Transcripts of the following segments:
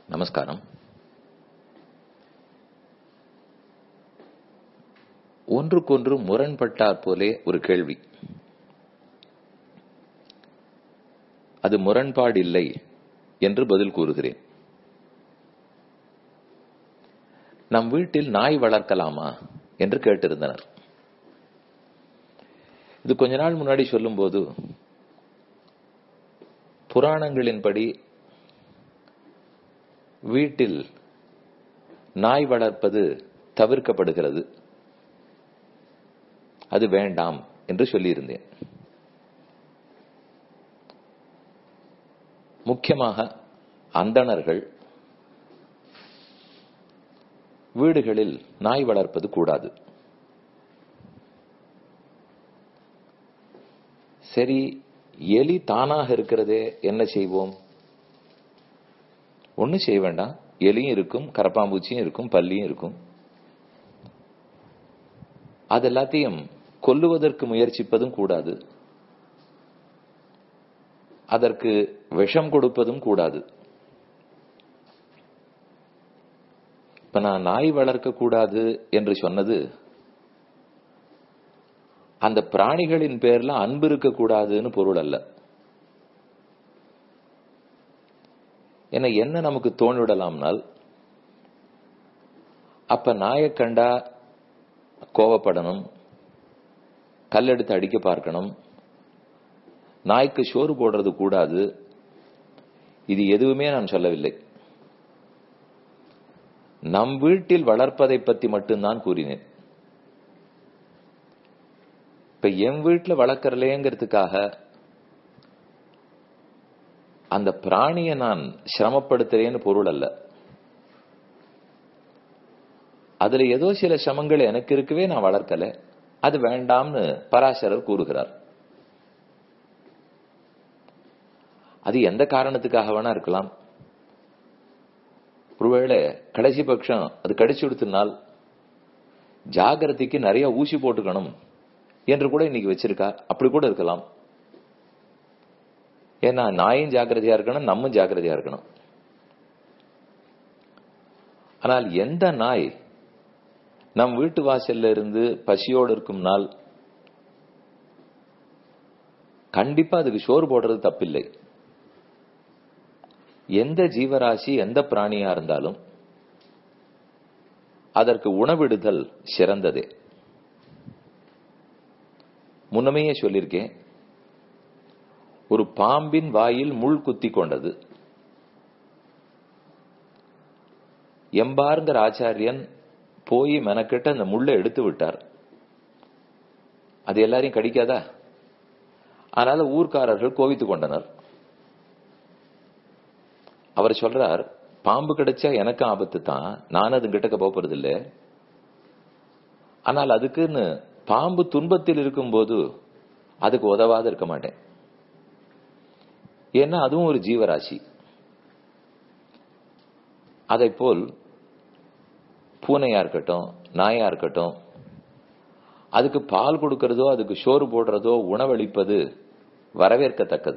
நமஸ்காரம் ஒன்றுக்கொன்று முரண்பட்டாற் போலே ஒரு கேள்வி அது முரண்பாடு இல்லை என்று பதில் கூறுகிறேன் நம் வீட்டில் நாய் வளர்க்கலாமா என்று கேட்டிருந்தனர் இது கொஞ்ச நாள் முன்னாடி சொல்லும்போது புராணங்களின்படி வீட்டில் நாய் வளர்ப்பது தவிர்க்கப்படுகிறது அது வேண்டாம் என்று சொல்லியிருந்தேன் முக்கியமாக அந்தணர்கள் வீடுகளில் நாய் வளர்ப்பது கூடாது சரி எலி தானாக இருக்கிறதே என்ன செய்வோம் ஒன்னும் செய்ய வேண்டாம் எலியும் இருக்கும் கரப்பாம்பூச்சியும் இருக்கும் பல்லியும் இருக்கும் அது எல்லாத்தையும் கொல்லுவதற்கு முயற்சிப்பதும் கூடாது அதற்கு விஷம் கொடுப்பதும் கூடாது இப்ப நான் நாய் வளர்க்க கூடாது என்று சொன்னது அந்த பிராணிகளின் பேர்ல அன்பு இருக்க கூடாதுன்னு பொருள் அல்ல என என்ன நமக்கு தோணிவிடலாம்னால் அப்ப நாயை கண்டா கோவப்படணும் கல்லெடுத்து அடிக்க பார்க்கணும் நாய்க்கு சோறு போடுறது கூடாது இது எதுவுமே நான் சொல்லவில்லை நம் வீட்டில் வளர்ப்பதை பற்றி மட்டும்தான் கூறினேன் இப்ப என் வீட்டில் வளர்க்கறலேங்கிறதுக்காக அந்த பிராணியை நான் சிரமப்படுத்துறேன்னு பொருள் அல்ல அதுல ஏதோ சில சிரமங்கள் எனக்கு இருக்கவே நான் வளர்க்கல அது வேண்டாம்னு பராசரர் கூறுகிறார் அது எந்த காரணத்துக்காக வேணா இருக்கலாம் ஒருவேளை கடைசி பட்சம் அது கடிச்சு கொடுத்தனால் ஜாகிரதைக்கு நிறைய ஊசி போட்டுக்கணும் என்று கூட இன்னைக்கு வச்சிருக்கா அப்படி கூட இருக்கலாம் ஏன்னா நாயும் ஜாக்கிரதையா இருக்கணும் நம்மும் ஜாக்கிரதையா இருக்கணும் ஆனால் எந்த நாய் நம் வீட்டு வாசல்ல இருந்து பசியோடு இருக்கும் நாள் கண்டிப்பா அதுக்கு சோறு போடுறது தப்பில்லை எந்த ஜீவராசி எந்த பிராணியா இருந்தாலும் அதற்கு உணவிடுதல் சிறந்ததே முன்னமையே சொல்லியிருக்கேன் ஒரு பாம்பின் வாயில் முள் குத்தி கொண்டது எம்பாருங்கிற ஆச்சாரியன் போய் மெனக்கிட்ட அந்த முள்ளை எடுத்து விட்டார் அது எல்லாரையும் கடிக்காதா அதனால ஊர்க்காரர்கள் கோவித்து கொண்டனர் அவர் சொல்றார் பாம்பு கிடைச்சா எனக்கு ஆபத்து தான் நான் அது கிட்டக்க போறது இல்லை ஆனால் அதுக்குன்னு பாம்பு துன்பத்தில் இருக்கும்போது அதுக்கு உதவாத இருக்க மாட்டேன் ஏன்னா அதுவும் ஒரு ஜீவராசி அதை போல் பூனையா இருக்கட்டும் நாயா இருக்கட்டும் அதுக்கு பால் கொடுக்கறதோ அதுக்கு சோறு போடுறதோ உணவளிப்பது வரவேற்கத்தக்கது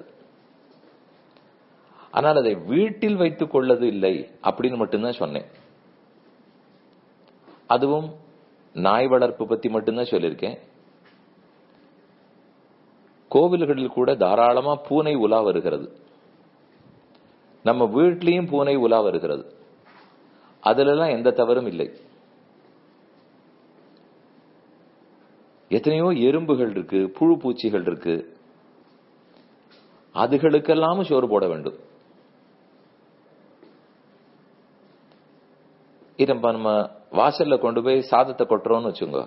ஆனால் அதை வீட்டில் வைத்துக் கொள்ளது இல்லை அப்படின்னு மட்டும்தான் சொன்னேன் அதுவும் நாய் வளர்ப்பு பத்தி மட்டும்தான் சொல்லியிருக்கேன் கோவில்களில் கூட தாராளமா பூனை உலா வருகிறது நம்ம வீட்லயும் பூனை உலா வருகிறது அதுல எல்லாம் எந்த தவறும் இல்லை எத்தனையோ எறும்புகள் இருக்கு புழு பூச்சிகள் இருக்கு அதுகளுக்கெல்லாம் சோறு போட வேண்டும் இதப்ப நம்ம வாசல்ல கொண்டு போய் சாதத்தை கொட்டுறோம்னு வச்சுங்க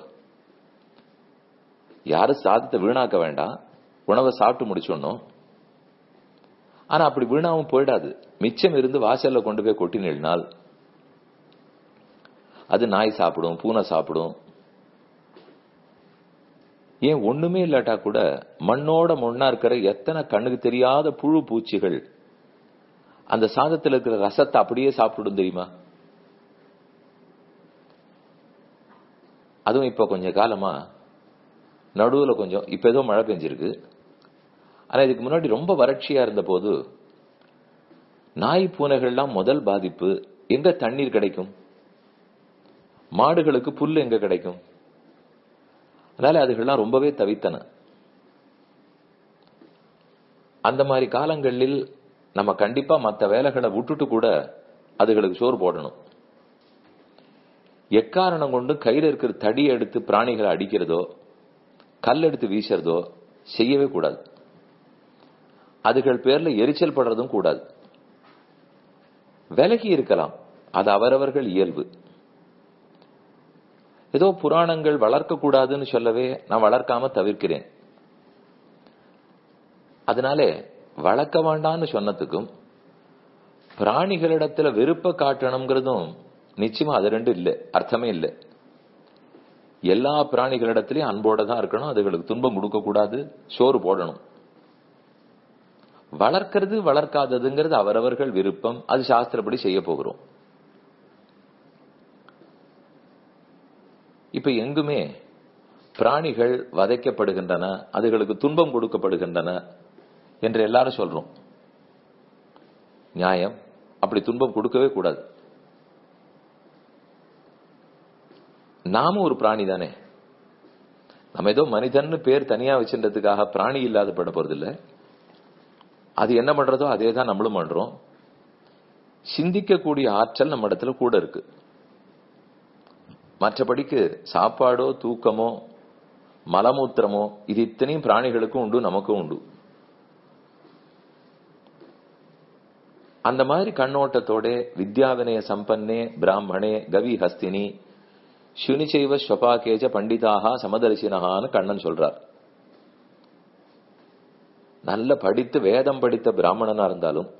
யாரும் சாதத்தை வீணாக்க வேண்டாம் உணவை சாப்பிட்டு முடிச்சிடணும் ஆனா அப்படி வீணாவும் போயிடாது மிச்சம் இருந்து வாசல்ல கொண்டு போய் கொட்டினால் அது நாய் சாப்பிடும் பூனை சாப்பிடும் ஏன் ஒண்ணுமே இல்லாட்டா கூட மண்ணோட மண்ணா இருக்கிற எத்தனை கண்ணுக்கு தெரியாத புழு பூச்சிகள் அந்த சாதத்தில் இருக்கிற ரசத்தை அப்படியே சாப்பிடும் தெரியுமா அதுவும் இப்ப கொஞ்ச காலமா நடுவுல கொஞ்சம் இப்ப ஏதோ மழை பெஞ்சிருக்கு ஆனா இதுக்கு முன்னாடி ரொம்ப வறட்சியா இருந்த போது நாய் பூனைகள்லாம் முதல் பாதிப்பு எங்க தண்ணீர் கிடைக்கும் மாடுகளுக்கு புல் எங்க கிடைக்கும் அதனால அதுகள்லாம் ரொம்பவே தவித்தன அந்த மாதிரி காலங்களில் நம்ம கண்டிப்பா மற்ற வேலைகளை விட்டுட்டு கூட அதுகளுக்கு சோறு போடணும் எக்காரணம் கொண்டு கையில இருக்கிற தடியை எடுத்து பிராணிகளை அடிக்கிறதோ கல் எடுத்து வீசுறதோ செய்யவே கூடாது அதுகள் பேர்ல எரிச்சல் படுறதும் கூடாது விலகி இருக்கலாம் அது அவரவர்கள் இயல்பு ஏதோ புராணங்கள் வளர்க்க கூடாதுன்னு சொல்லவே நான் வளர்க்காம தவிர்க்கிறேன் அதனால வளர்க்க வேண்டாம்னு சொன்னதுக்கும் பிராணிகளிடத்துல வெறுப்ப காட்டணுங்கிறதும் நிச்சயமா அது ரெண்டும் இல்லை அர்த்தமே இல்லை எல்லா பிராணிகளிடத்திலையும் அன்போட தான் இருக்கணும் அதுகளுக்கு துன்பம் கொடுக்க கூடாது சோறு போடணும் வளர்க்கிறது வளர்க்காததுங்கிறது அவரவர்கள் விருப்பம் அது சாஸ்திரப்படி செய்ய போகிறோம் இப்ப எங்குமே பிராணிகள் வதைக்கப்படுகின்றன அதுகளுக்கு துன்பம் கொடுக்கப்படுகின்றன என்று எல்லாரும் சொல்றோம் நியாயம் அப்படி துன்பம் கொடுக்கவே கூடாது நாமும் ஒரு பிராணி தானே நம்ம ஏதோ மனிதன் பேர் தனியா வச்சிருந்ததுக்காக பிராணி இல்லாத பட போறது இல்ல அது என்ன பண்றதோ அதே தான் நம்மளும் பண்றோம் சிந்திக்கக்கூடிய ஆற்றல் நம்ம இடத்துல கூட இருக்கு மற்றபடிக்கு சாப்பாடோ தூக்கமோ மலமூத்திரமோ இது இத்தனையும் பிராணிகளுக்கும் உண்டு நமக்கும் உண்டு அந்த மாதிரி கண்ணோட்டத்தோட வித்யாவினய சம்பன்னே பிராமணே கவி ஹஸ்தினி சுனிச்சைவ ஸ்வபாகேஜ பண்டிதாக சமதரிசினகான்னு கண்ணன் சொல்றார் நல்ல படித்து வேதம் படித்த பிராமணனா இருந்தாலும்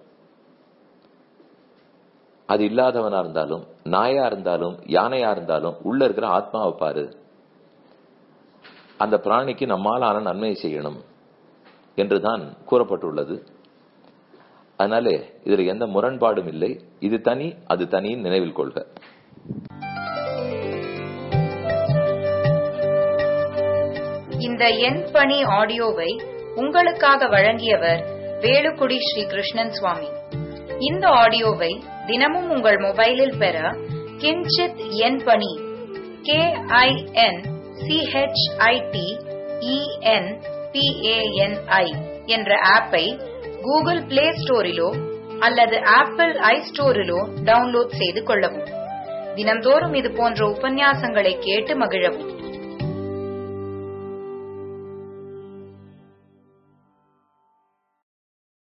அது இல்லாதவனா இருந்தாலும் நாயா இருந்தாலும் யானையா இருந்தாலும் உள்ள இருக்கிற ஆத்மாவை பாரு அந்த பிராணிக்கு நம்மாலான நன்மை செய்யணும் என்றுதான் கூறப்பட்டுள்ளது அதனாலே இதுல எந்த முரண்பாடும் இல்லை இது தனி அது தனின்னு நினைவில் கொள்க இந்த எண் பணி ஆடியோவை உங்களுக்காக வழங்கியவர் வேலுக்குடி ஸ்ரீ கிருஷ்ணன் சுவாமி இந்த ஆடியோவை தினமும் உங்கள் மொபைலில் பெற கிஞ்சித் எண் பணி கே ஐ என் சிஹெச்ஐடி இஎன் பிஏஎன்ஐ என்ற ஆப்பை கூகுள் பிளே ஸ்டோரிலோ அல்லது ஆப்பிள் ஐ ஸ்டோரிலோ டவுன்லோட் செய்து கொள்ளவும் தினம்தோறும் இது போன்ற உபன்யாசங்களை கேட்டு மகிழவும்